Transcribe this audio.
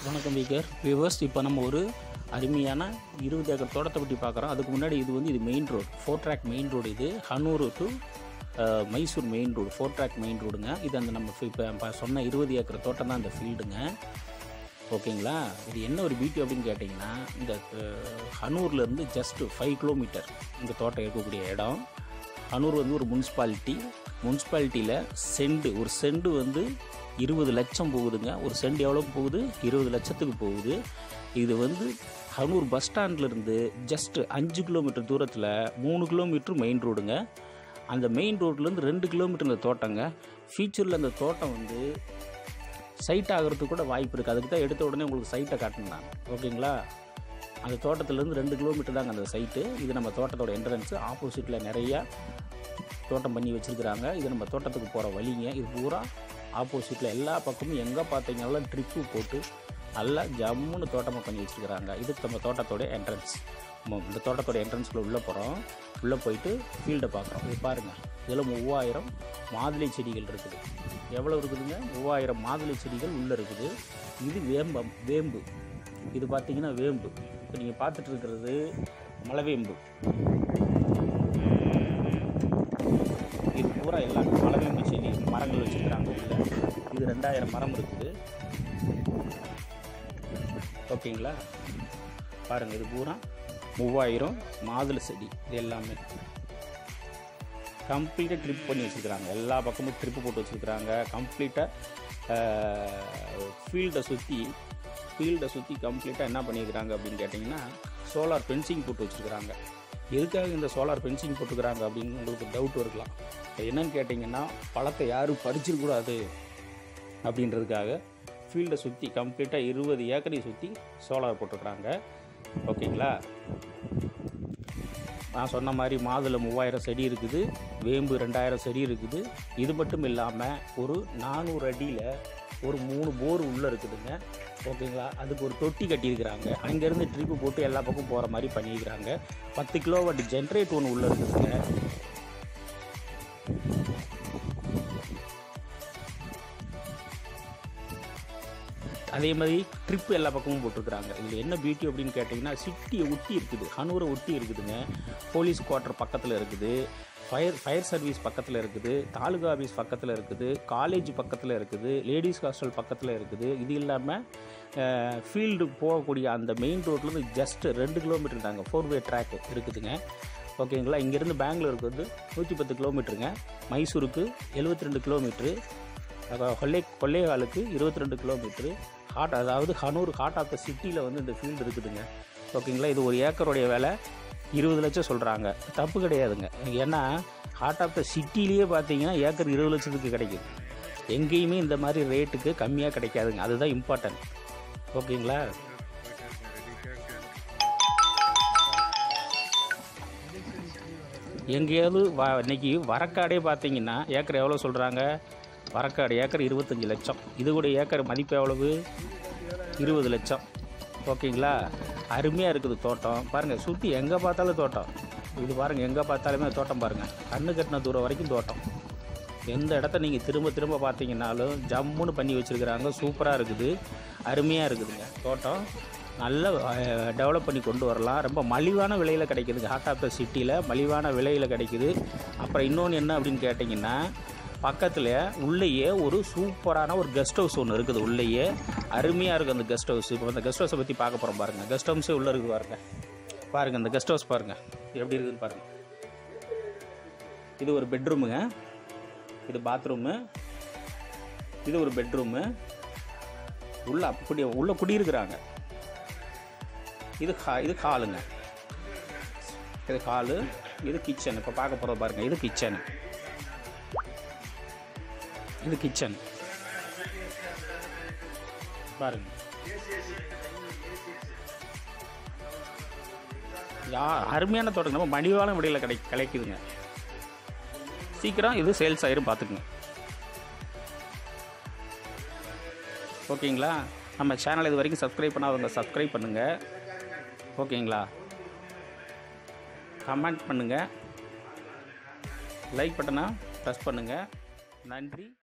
வணக்கம் weaker viewers இப்போ நம்ம ஒரு அருமையான இருபது ஏக்கர் தோட்டத்தை பற்றி பார்க்குறோம் அதுக்கு முன்னாடி இது வந்து இது main road four track main road இது Hanur to ah, Mysore main road four track main ரோடுங்க இது அந்த நம்ம இப்போ சொன்ன இருபது ஏக்கர் தோட்டம் தான் அந்த ஃபீல்டுங்க ஓகேங்களா இது என்ன ஒரு பியூட்டி அப்படின்னு கேட்டிங்கன்னா இந்த அஹ், ஹனூர்லேருந்து ஜஸ்ட் ஃபைவ் கிலோமீட்டர் இந்த தோட்டம் இருக்கக்கூடிய இடம் ஹனூர் வந்து ஒரு முனிசிபாலிட்டி முனிசிபாலிட்டியில் செண்டு ஒரு செண்டு வந்து இருபது லட்சம் போகுதுங்க ஒரு செண்டு எவ்வளோ போகுது இருபது லட்சத்துக்கு போகுது இது வந்து ஹனூர் பஸ் ஸ்டாண்ட்லேருந்து ஜஸ்ட் அஞ்சு கிலோமீட்டர் தூரத்தில் மூணு கிலோமீட்டர் மெயின் ரோடுங்க அந்த மெயின் ரோட்லேருந்து ரெண்டு கிலோமீட்டர் இந்த தோட்டங்க ஃபியூச்சரில் அந்த தோட்டம் வந்து சைட் ஆகிறதுக்கு கூட வாய்ப்பு இருக்குது அதுக்கு தான் எடுத்த உடனே உங்களுக்கு சைட்டை காட்டணும் நான் ஓகேங்களா அந்த தோட்டத்துலேருந்து ரெண்டு கிலோமீட்டர் தாங்க அந்த சைட்டு இது நம்ம தோட்டத்தோட என்ட்ரன்ஸு ஆப்போசிட்டில் நிறையா தோட்டம் பண்ணி வச்சுருக்குறாங்க இது நம்ம தோட்டத்துக்கு போகிற வழிங்க இது பூரா ஆப்போசிட்டில் எல்லா பக்கமும் எங்கே பார்த்தீங்கனாலும் ட்ரிப்பு போட்டு நல்லா ஜம்முன்னு தோட்டமாக பண்ணி வச்சுருக்குறாங்க இது நம்ம தோட்டத்தோட என்ட்ரன்ஸ் இந்த தோட்டத்தோட என்ட்ரன்ஸ்குள்ளே உள்ளே போகிறோம் உள்ளே போயிட்டு ஃபீல்டை பார்க்குறோம் இது பாருங்கள் இதில் மூவாயிரம் மாதுளை செடிகள் இருக்குது எவ்வளோ இருக்குதுங்க மூவாயிரம் மாதுளை செடிகள் உள்ளே இருக்குது இது வேம்பம் வேம்பு இது பார்த்தீங்கன்னா வேம்பு இப்போ நீங்கள் பார்த்துட்டு இருக்கிறது மலைவேம்பு இது பூரா எல்லாம் மலைவேம்பு செடி மரங்கள் வச்சுருக்குறாங்க உள்ள இது ரெண்டாயிரம் மரம் இருக்குது ஓகேங்களா பாருங்கள் இது பூரா மூவாயிரம் மாதுளை செடி இது எல்லாமே கம்ப்ளீட்டாக ட்ரிப் பண்ணி வச்சுருக்குறாங்க எல்லா பக்கமும் ட்ரிப்பு போட்டு வச்சுருக்குறாங்க கம்ப்ளீட்டாக ஃபீல்டை சுற்றி ஃபீல்டை சுற்றி கம்ப்ளீட்டாக என்ன பண்ணியிருக்கிறாங்க அப்படின்னு கேட்டிங்கன்னா சோலார் ஃபென்சிங் போட்டு வச்சுருக்குறாங்க எதுக்காக இந்த சோலார் ஃபென்சிங் போட்டுக்கிறாங்க அப்படின்னு உங்களுக்கு டவுட் இருக்கலாம் அது என்னன்னு கேட்டிங்கன்னா பழத்தை யாரும் பறிச்சிடக்கூடாது அப்படின்றதுக்காக ஃபீல்டை சுற்றி கம்ப்ளீட்டாக இருபது ஏக்கரை சுற்றி சோலார் போட்டுருக்குறாங்க ஓகேங்களா நான் சொன்ன மாதிரி மாதுளை மூவாயிரம் செடி இருக்குது வேம்பு ரெண்டாயிரம் செடி இருக்குது இது மட்டும் இல்லாமல் ஒரு நானூறு அடியில் ஒரு மூணு போர் உள்ளே இருக்குதுங்க ஓகேங்களா அதுக்கு ஒரு தொட்டி கட்டியிருக்கிறாங்க அங்கேருந்து ட்ரிப்பு போட்டு எல்லா பக்கம் போகிற மாதிரி பண்ணியிருக்கிறாங்க பத்து கிலோவாட் ஜென்ரேட் ஒன்று உள்ளே இருக்குதுங்க அதே மாதிரி ட்ரிப் எல்லா பக்கமும் போட்டிருக்கிறாங்க இதில் என்ன பியூட்டி அப்படின்னு கேட்டிங்கன்னா சிட்டியை ஒட்டி இருக்குது ஹனூரை ஒட்டி இருக்குதுங்க போலீஸ் குவார்ட்டர் பக்கத்தில் இருக்குது ஃபயர் ஃபயர் சர்வீஸ் பக்கத்தில் இருக்குது தாலுகா ஆஃபீஸ் பக்கத்தில் இருக்குது காலேஜ் பக்கத்தில் இருக்குது லேடிஸ் ஹாஸ்டல் பக்கத்தில் இருக்குது இது இல்லாமல் ஃபீல்டு போகக்கூடிய அந்த மெயின் ரோட்லேருந்து ஜஸ்ட் ரெண்டு கிலோமீட்டர் தாங்க ஃபோர் வே ட்ராக் இருக்குதுங்க ஓகேங்களா இங்கேருந்து பெங்களூருக்கு வந்து நூற்றி பத்து கிலோமீட்டருங்க மைசூருக்கு எழுபத்தி ரெண்டு கிலோமீட்ரு அதாவது கொல்லை கொல்லைகாலுக்கு இருபத்தி ரெண்டு கிலோமீட்ரு ஹாட் அதாவது ஹனூர் ஹார்ட் ஆஃப் த சிட்டியில் வந்து இந்த ஃபீல்டு இருக்குதுங்க ஓகேங்களா இது ஒரு ஏக்கருடைய விலை இருபது லட்சம் சொல்கிறாங்க தப்பு கிடையாதுங்க ஏன்னா ஹார்ட் ஆஃப் த சிட்டிலேயே பார்த்தீங்கன்னா ஏக்கர் இருபது லட்சத்துக்கு கிடைக்குது எங்கேயுமே இந்த மாதிரி ரேட்டுக்கு கம்மியாக கிடைக்காதுங்க அதுதான் இம்பார்ட்டன்ட் ஓகேங்களா எங்கேயாவது வ இன்னைக்கு வரக்காடே பார்த்தீங்கன்னா ஏக்கர் எவ்வளோ சொல்கிறாங்க வரக்காடு ஏக்கர் இருபத்தஞ்சி லட்சம் இது கூட ஏக்கர் மதிப்பு எவ்வளவு இருபது லட்சம் ஓகேங்களா அருமையாக இருக்குது தோட்டம் பாருங்கள் சுற்றி எங்கே பார்த்தாலும் தோட்டம் இது பாருங்கள் எங்கே பார்த்தாலுமே தோட்டம் பாருங்கள் கண்ணு கட்டின தூரம் வரைக்கும் தோட்டம் எந்த இடத்த நீங்கள் திரும்ப திரும்ப பார்த்தீங்கன்னாலும் ஜம்முன்னு பண்ணி வச்சுருக்குறாங்க சூப்பராக இருக்குது அருமையாக இருக்குதுங்க தோட்டம் நல்ல டெவலப் பண்ணி கொண்டு வரலாம் ரொம்ப மலிவான விலையில் கிடைக்குதுங்க ஹார்ட் ஆஃப் த சிட்டியில் மலிவான விலையில் கிடைக்குது அப்புறம் இன்னொன்று என்ன அப்படின்னு கேட்டிங்கன்னா பக்கத்தில் உள்ளேயே ஒரு சூப்பரான ஒரு கெஸ்ட் ஹவுஸ் ஒன்று இருக்குது உள்ளேயே அருமையாக இருக்குது அந்த கெஸ்ட் ஹவுஸ் இப்போ அந்த கெஸ்ட் ஹவுஸை பற்றி பார்க்க போகிறோம் பாருங்கள் கெஸ்ட் ஹவுஸே உள்ளே இருக்குது பாருங்கள் பாருங்கள் இந்த கெஸ்ட் ஹவுஸ் பாருங்கள் எப்படி இருக்குதுன்னு பாருங்கள் இது ஒரு பெட்ரூமுங்க இது பாத்ரூமு இது ஒரு பெட்ரூமு உள்ள அப்படி உள்ள குடியிருக்கிறாங்க இது ஹா இது ஹாலுங்க இது ஹாலு இது கிச்சன் இப்போ பார்க்க போகிறது பாருங்கள் இது கிச்சனு இது கிச்சன் பாருங்க யா அருமையான தோட்டம் நம்ம மலிவான விடையில் கிடை கிடைக்குதுங்க சீக்கிரம் இது சேல்ஸ் ஆயிரும் பார்த்துக்குங்க ஓகேங்களா நம்ம சேனல் இது வரைக்கும் சப்ஸ்கிரைப் பண்ணாதவங்க சப்ஸ்கிரைப் பண்ணுங்கள் ஓகேங்களா கமெண்ட் பண்ணுங்கள் லைக் பட்டனை ப்ரெஸ் பண்ணுங்கள் நன்றி